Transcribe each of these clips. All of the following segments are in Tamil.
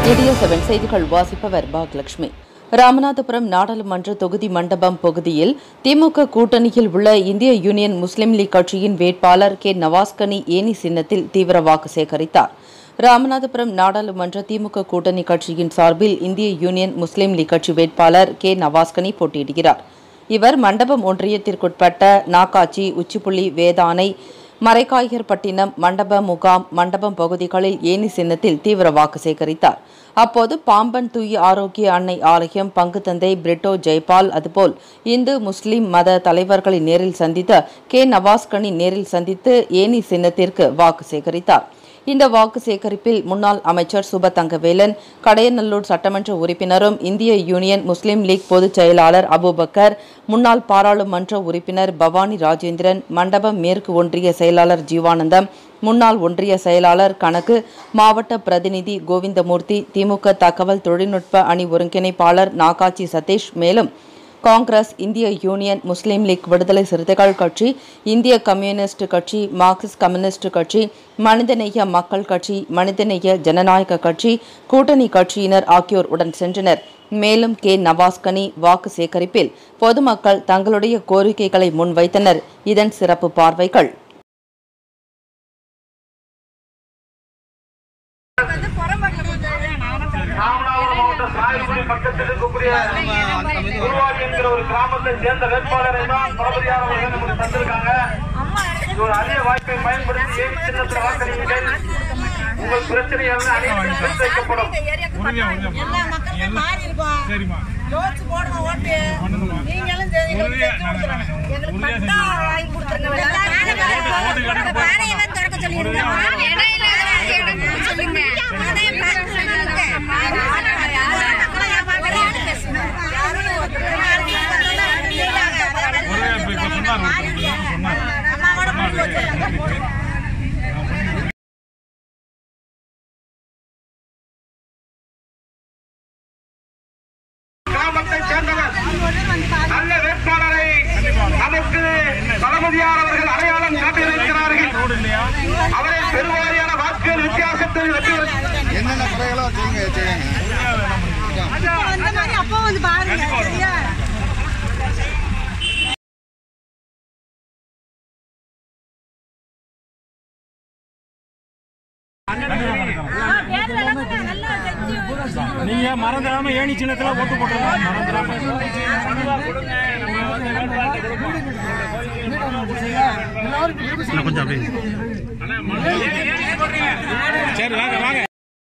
இடிய செவன் செய்திகள் வாசிப்பவர் பாக்லட்சுமி ராமநாதபுரம் நாடாளுமன்ற தொகுதி மண்டபம் பகுதியில் திமுக கூட்டணியில் உள்ள இந்திய யூனியன் முஸ்லீம் லீக் கட்சியின் வேட்பாளர் கே நவாஸ்கனி ஏனி சின்னத்தில் தீவிர வாக்கு சேகரித்தார் ராமநாதபுரம் நாடாளுமன்ற திமுக கூட்டணி கட்சியின் சார்பில் இந்திய யூனியன் முஸ்லீம் லீக் கட்சி வேட்பாளர் கே நவாஸ்கனி போட்டியிடுகிறார் இவர் மண்டபம் ஒன்றியத்திற்குட்பட்ட நாக்காச்சி உச்சிப்புள்ளி வேதானை மரைக்காயர்பட்டினம் மண்டபம் முகாம் மண்டபம் பகுதிகளில் ஏனி சின்னத்தில் தீவிர வாக்கு சேகரித்தார் அப்போது பாம்பன் தூய ஆரோக்கிய அன்னை ஆலயம் பங்கு தந்தை பிரிட்டோ ஜெய்பால் அதுபோல் இந்து முஸ்லிம் மத தலைவர்களை நேரில் சந்தித்த கே நவாஸ்கனி நேரில் சந்தித்து ஏனி சின்னத்திற்கு வாக்கு சேகரித்தார் இந்த வாக்கு சேகரிப்பில் முன்னாள் அமைச்சர் சுப தங்கவேலன் கடையநல்லூர் சட்டமன்ற உறுப்பினரும் இந்திய யூனியன் முஸ்லீம் லீக் பொதுச் செயலாளர் அபுபக்கர் முன்னாள் பாராளுமன்ற உறுப்பினர் பவானி ராஜேந்திரன் மண்டபம் மேற்கு ஒன்றிய செயலாளர் ஜீவானந்தம் முன்னாள் ஒன்றிய செயலாளர் கணக்கு மாவட்ட பிரதிநிதி கோவிந்தமூர்த்தி திமுக தகவல் தொழில்நுட்ப அணி ஒருங்கிணைப்பாளர் நாகாச்சி சதீஷ் மேலும் காங்கிரஸ் இந்திய யூனியன் முஸ்லீம் லீக் விடுதலை சிறுத்தைகள் கட்சி இந்திய கம்யூனிஸ்ட் கட்சி மார்க்சிஸ்ட் கம்யூனிஸ்ட் கட்சி மனிதநேய மக்கள் கட்சி மனிதநேய ஜனநாயக கட்சி கூட்டணி கட்சியினர் ஆகியோர் உடன் சென்றனர் மேலும் கே நவாஸ்கனி வாக்கு சேகரிப்பில் பொதுமக்கள் தங்களுடைய கோரிக்கைகளை முன்வைத்தனர் இதன் சிறப்பு பார்வைகள் ராமநாதபுரம் மாவட்டம் சாயல்குடி பக்கத்தில் இருக்கக்கூடிய குருவாடி என்கிற ஒரு கிராமத்தை சேர்ந்த வேட்பாளரை தான் தளபதியார் அவர்கள் நமக்கு தந்திருக்காங்க இது ஒரு அரிய வாய்ப்பை பயன்படுத்தி ஏன் சின்னத்தில் வாக்களியுங்கள் உங்கள் பிரச்சனைகள் அனைத்தும் தீர்த்து வைக்கப்படும் எல்லா மக்களும் மாறி இருக்கும் சரிம்மா யோசிச்சு போடுங்க ஓட்டு நீங்களும் சரி, எங்களுக்கு உறுதியா செஞ்சு நாங்க- கொடுத்துருங்க. நாங்க எங்களுக்கு உறுதியா பட்டா செஞ்சு வாங்கி கொடுத்துருங்க ஓட்டு கேட்டு பானையெல்லாம் திறக்க சொல்லிருங்க ஒரே இப்ப இப்ப சொன்னார் ஒருத்தர் இப்ப சொன்னார் அம்மாவோட முடிவு வச்சிருக்காங்க கிராமத்தை சேர்ந்தவர் நல்ல வேட்பாளரை நமக்கு தளபதியார் அவர்கள் அடையாளம் காட்டியிருக்கிறார்கள் ரோடு இல்லையா அவரை பெருவாரியான வாக்குகள் வித்தியாசத்தில் வெற்றி பெற்று என்னென்ன குறைகளோ செய்யுங்க செய்யுங்க அந்த மாதிரி அப்போ வந்து பாருங்க சரியா நீங்க மறந்துடாம ஏணி சின்னத்துல ஓட்டு போட்டுருங்க மறந்துடாம கொஞ்சம் அப்படியே சரி வாங்க வாங்க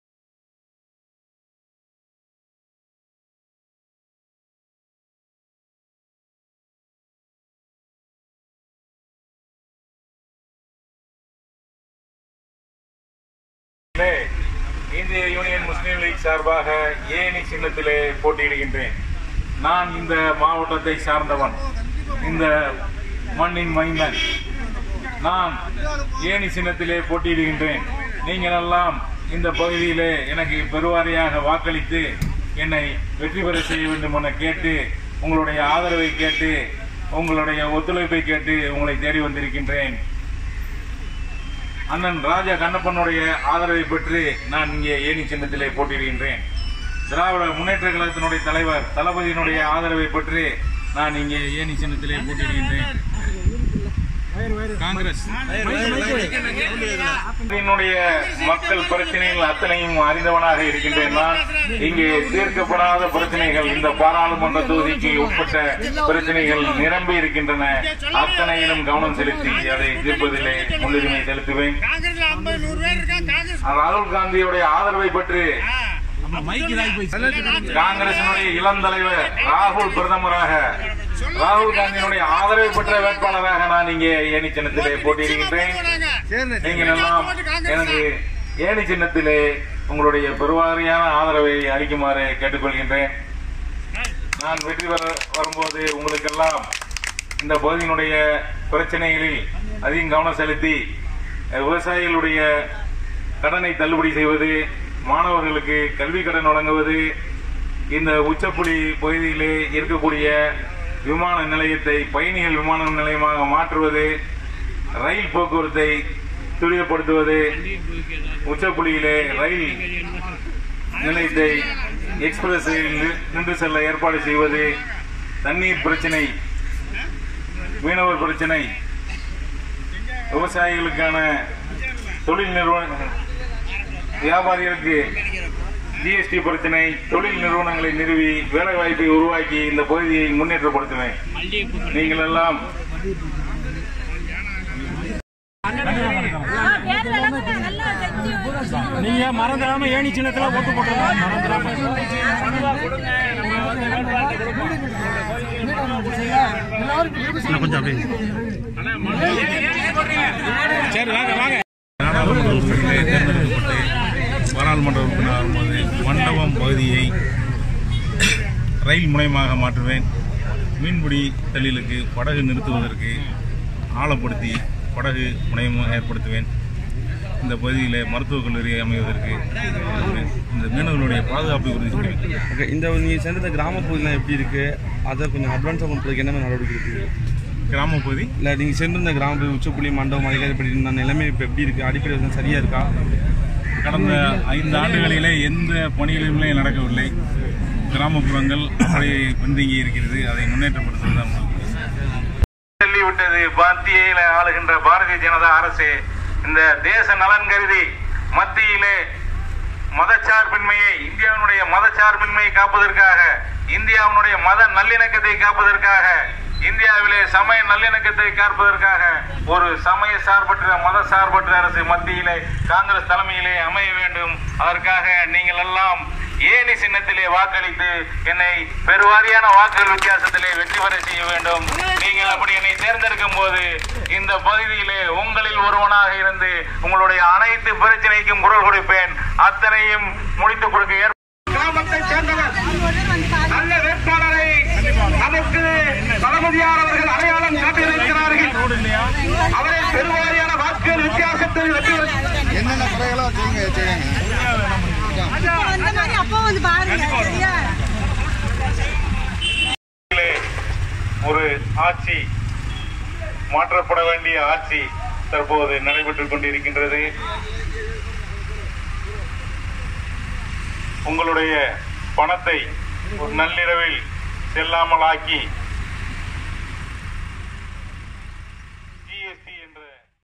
இந்திய யூனியன் முஸ்லீம் லீக் சார்பாக ஏனி சின்னத்திலே போட்டியிடுகின்றேன் நான் இந்த மாவட்டத்தை சார்ந்தவன் இந்த மண்ணின் மைந்தன் நான் ஏனி சின்னத்திலே போட்டியிடுகின்றேன் நீங்கள் எல்லாம் இந்த பகுதியிலே எனக்கு பெருவாரியாக வாக்களித்து என்னை வெற்றி பெற செய்ய வேண்டும் என கேட்டு உங்களுடைய ஆதரவை கேட்டு உங்களுடைய ஒத்துழைப்பை கேட்டு உங்களை தேடி வந்திருக்கின்றேன் அண்ணன் ராஜா கண்ணப்பனுடைய ஆதரவை பெற்று நான் இங்கே ஏணி சின்னத்திலே போட்டியிடுகின்றேன் திராவிட முன்னேற்ற கழகத்தினுடைய தலைவர் தளபதியினுடைய ஆதரவை பெற்று நான் இங்கே ஏணி சின்னத்திலே போட்டியிடுகின்றேன் காங்கிரஸ் என்னுடைய மக்கள் பிரச்சனைகள் அத்தனையும் அறிந்தவனாக இருக்கின்றேன் நான் இங்கே தீர்க்கப்படாத பிரச்சனைகள் இந்த பாராளுமன்ற தொகுதிக்கு உட்பட்ட பிரச்சனைகள் நிரம்பி இருக்கின்றன அத்தனையிலும் கவனம் செலுத்தி அதை தீர்ப்பதிலே முன்னுரிமை செலுத்துவேன் ராகுல் காந்தியுடைய ஆதரவை பெற்று காங்கிரசினுடைய இளம் தலைவர் ராகுல் பிரதமராக ராகுல் காந்தியினுடைய ஆதரவை பெற்ற வேட்பாளராக நான் இங்கே ஏணி சின்னத்திலே போட்டியிடுகின்றேன் நீங்கள் எல்லாம் எனக்கு ஏணி சின்னத்திலே உங்களுடைய பெருவாரியான ஆதரவை அளிக்குமாறு கேட்டுக்கொள்கின்றேன் நான் வெற்றி பெற வரும்போது உங்களுக்கெல்லாம் இந்த பகுதியினுடைய பிரச்சனைகளில் அதிகம் கவனம் செலுத்தி விவசாயிகளுடைய கடனை தள்ளுபடி செய்வது மாணவர்களுக்கு கல்வி கடன் வழங்குவது இந்த உச்சப்புலி பகுதியிலே இருக்கக்கூடிய விமான நிலையத்தை பயணிகள் விமான நிலையமாக மாற்றுவது ரயில் போக்குவரத்தை துரிதப்படுத்துவது உச்சப்புலியிலே ரயில் நிலையத்தை எக்ஸ்பிரஸ் ரயிலில் நின்று செல்ல ஏற்பாடு செய்வது தண்ணீர் பிரச்சனை மீனவர் பிரச்சனை விவசாயிகளுக்கான தொழில் நிறுவன வியாபாரிகளுக்கு ஜிஎஸ்டி பிரச்சனை தொழில் நிறுவனங்களை நிறுவி வேலை வாய்ப்பை உருவாக்கி இந்த பகுதியை முன்னேற்றப்படுத்துவேன் நீங்கள் எல்லாம் நீங்க மறந்துடாம ஏணி சின்னத்துல ஓட்டு போட்டுருங்க மறந்துடாம இன்னும் கொஞ்சம் அப்படியே சரி வாங்க வாங்க நாடாளுமன்ற உறுப்பினர்களை தேர்ந்தெடுக்கப்பட்டு பாராளுமன்ற உறுப்பினர் ஆகும்போது மண்டபம் பகுதியை ரயில் முனையமாக மாற்றுவேன் மீன்பிடி தொழிலுக்கு படகு நிறுத்துவதற்கு ஆழப்படுத்தி படகு முனையமாக ஏற்படுத்துவேன் இந்த பகுதியில் மருத்துவக் கல்லூரி அமைவதற்கு இந்த மீனவர்களுடைய பாதுகாப்பை உறுதி செய்வேன் ஓகே இந்த நீங்கள் சேர்ந்த இந்த கிராம பகுதியெலாம் எப்படி இருக்குது அதை கொஞ்சம் அட்வான்ஸாக பண்ணுறதுக்கு என்ன மாதிரி நடவடிக்கை இருக்குது கிராம பகுதி இல்லை நீங்கள் சேர்ந்திருந்த கிராம பகுதி உச்சப்புள்ளி மண்டபம் அதிகாரிப்படி இருந்த நிலைமை இப்போ எப்படி இருக்குது அடிப்படை வசதி சரியாக இருக்கா கடந்த ஐந்து ஆண்டுகளிலே எந்த பணிகளுமே நடக்கவில்லை கிராமப்புறங்கள் அப்படியே பின்தங்கி இருக்கிறது அதை முன்னேற்றப்படுத்துவதுதான் சொல்லிவிட்டது மத்தியில ஆளுகின்ற பாரதிய ஜனதா அரசு இந்த தேச நலன் கருதி மத்தியிலே மதச்சார்பின்மையை இந்தியாவினுடைய மதச்சார்பின்மையை காப்பதற்காக இந்தியாவினுடைய மத நல்லிணக்கத்தை காப்பதற்காக இந்தியாவிலே சமய நல்லிணக்கத்தை காப்பதற்காக ஒரு சமய சார்பற்ற மத சார்பற்ற அரசு மத்தியிலே காங்கிரஸ் தலைமையிலே அமைய வேண்டும் அதற்காக நீங்கள் எல்லாம் ஏணி சின்னத்திலே வாக்களித்து என்னை பெருவாரியான வாக்குகள் வித்தியாசத்திலே வெற்றி பெற செய்ய வேண்டும் நீங்கள் அப்படி என்னை தேர்ந்தெடுக்கும் போது இந்த பகுதியிலே உங்களில் ஒருவனாக இருந்து உங்களுடைய அனைத்து பிரச்சனைக்கும் குரல் கொடுப்பேன் அத்தனையும் முடித்துக் கொடுக்க ஏற்ப கிராமத்தை சேர்ந்தவர் நல்ல வேட்பாளரை நமக்கு தளபதியார் அவர்கள் அடையாளம் காட்டியிருக்கிறார்கள் அவரை பெருவாரியான வாக்குகள் வித்தியாசத்தில் வெற்றி பெற என்னென்ன குறைகளோ செய்யுங்க செய்யுங்க அந்த மாதிரி அப்போ வந்து பாருங்க சரியா இதிலே ஒரு ஆட்சி மாற்றப்பட வேண்டிய ஆட்சி தற்போது நடைபெற்றுக் கொண்டிருக்கின்றது உங்களுடைய பணத்தை ஒரு நள்ளிரவில் செல்லாமல் ஆக்கி